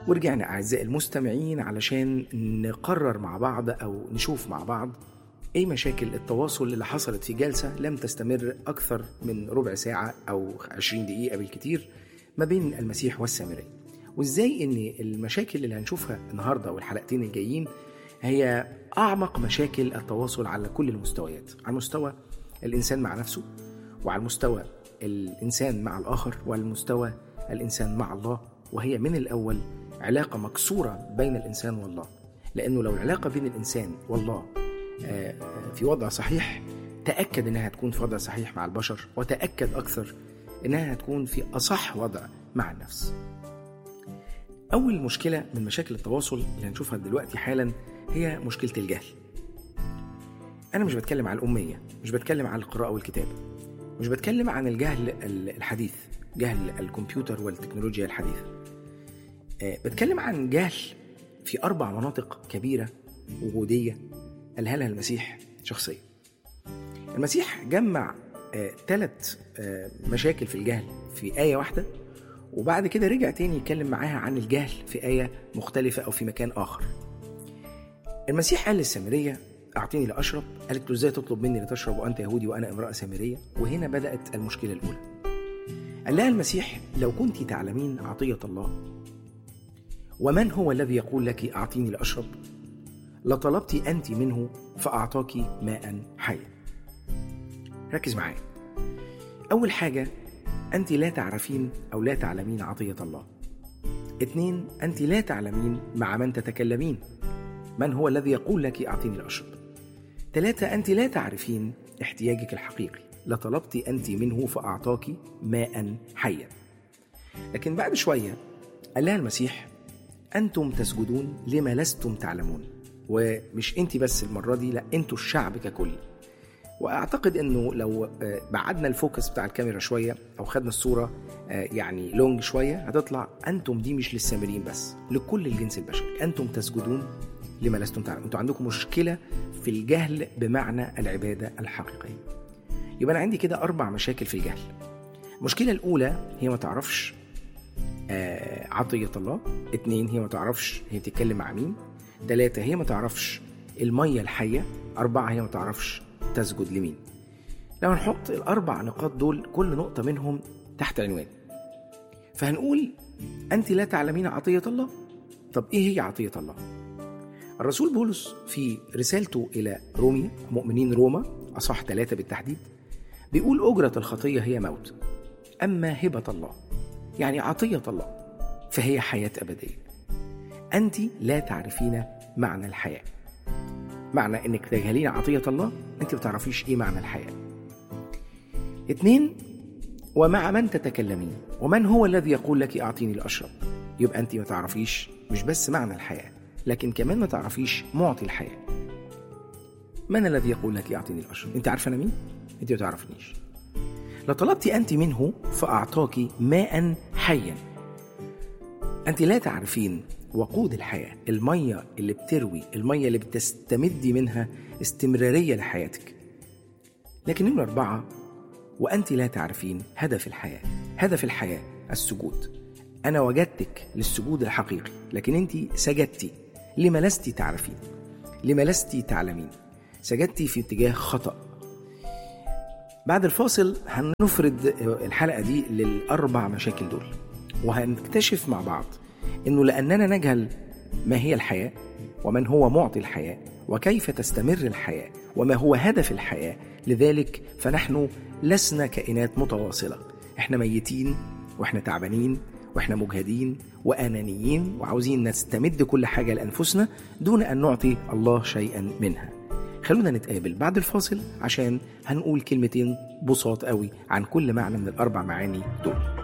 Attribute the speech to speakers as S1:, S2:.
S1: ورجعنا أعزائي المستمعين علشان نقرر مع بعض أو نشوف مع بعض إيه مشاكل التواصل اللي حصلت في جلسة لم تستمر أكثر من ربع ساعة أو 20 دقيقة بالكتير ما بين المسيح والسامري وإزاي إن المشاكل اللي هنشوفها النهاردة والحلقتين الجايين هي أعمق مشاكل التواصل على كل المستويات على مستوى الإنسان مع نفسه وعلى المستوى الإنسان مع الآخر وعلى المستوى الإنسان مع الله وهي من الأول علاقة مكسورة بين الإنسان والله لأنه لو العلاقة بين الإنسان والله آه، آه، في وضع صحيح تأكد إنها هتكون في وضع صحيح مع البشر وتأكد أكثر إنها هتكون في أصح وضع مع النفس أول مشكلة من مشاكل التواصل اللي هنشوفها دلوقتي حالا هي مشكلة الجهل أنا مش بتكلم عن الأمية مش بتكلم عن القراءة والكتابة مش بتكلم عن الجهل الحديث جهل الكمبيوتر والتكنولوجيا الحديثة آه، بتكلم عن جهل في أربع مناطق كبيرة وجودية قالها لها المسيح شخصيا المسيح جمع ثلاث مشاكل في الجهل في آية واحدة وبعد كده رجع تاني يتكلم معاها عن الجهل في آية مختلفة أو في مكان آخر المسيح قال للسامرية أعطيني لأشرب قالت له إزاي تطلب مني لتشرب وأنت يهودي وأنا امرأة سامرية وهنا بدأت المشكلة الأولى قال لها المسيح لو كنت تعلمين عطية الله ومن هو الذي يقول لك أعطيني لأشرب لطلبت أنت منه فأعطاك ماء حيا ركز معايا أول حاجة أنت لا تعرفين أو لا تعلمين عطية الله اثنين أنت لا تعلمين مع من تتكلمين من هو الذي يقول لك أعطيني لأشرب ثلاثة أنت لا تعرفين احتياجك الحقيقي لطلبت أنت منه فأعطاك ماء حيا لكن بعد شوية قال لها المسيح أنتم تسجدون لما لستم تعلمون ومش أنت بس المرة دي لا أنتوا الشعب ككل واعتقد انه لو بعدنا الفوكس بتاع الكاميرا شويه او خدنا الصوره يعني لونج شويه هتطلع انتم دي مش للسامريين بس لكل الجنس البشري انتم تسجدون لما لستم تعلمون انتم عندكم مشكله في الجهل بمعنى العباده الحقيقيه يبقى انا عندي كده اربع مشاكل في الجهل المشكله الاولى هي ما تعرفش عطيه الله اتنين هي ما تعرفش هي بتتكلم مع مين ثلاثة هي ما تعرفش المية الحية أربعة هي ما تعرفش تسجد لمين لو هنحط الأربع نقاط دول كل نقطة منهم تحت عنوان فهنقول أنت لا تعلمين عطية الله طب إيه هي عطية الله؟ الرسول بولس في رسالته إلى روميا مؤمنين روما أصح ثلاثة بالتحديد بيقول أجرة الخطية هي موت أما هبة الله يعني عطية الله فهي حياة أبدية أنت لا تعرفين معنى الحياة معنى انك تجهلين عطية الله انت ما بتعرفيش ايه معنى الحياة اتنين ومع من تتكلمين ومن هو الذي يقول لك اعطيني لاشرب يبقى انت ما تعرفيش مش بس معنى الحياة لكن كمان ما تعرفيش معطي الحياة من الذي يقول لك اعطيني لاشرب انت عارفه انا مين انت ما تعرفنيش لطلبت انت منه فاعطاك ماء حيا انت لا تعرفين وقود الحياة المية اللي بتروي المية اللي بتستمدي منها استمرارية لحياتك لكن نمرة أربعة وأنت لا تعرفين هدف الحياة هدف الحياة السجود أنا وجدتك للسجود الحقيقي لكن أنت سجدتي لما لست تعرفين لما لست تعلمين سجدتي في اتجاه خطأ بعد الفاصل هنفرد الحلقة دي للأربع مشاكل دول وهنكتشف مع بعض انه لاننا نجهل ما هي الحياه ومن هو معطي الحياه وكيف تستمر الحياه وما هو هدف الحياه لذلك فنحن لسنا كائنات متواصله احنا ميتين واحنا تعبانين واحنا مجهدين وانانيين وعاوزين نستمد كل حاجه لانفسنا دون ان نعطي الله شيئا منها خلونا نتقابل بعد الفاصل عشان هنقول كلمتين بساط قوي عن كل معنى من الاربع معاني دول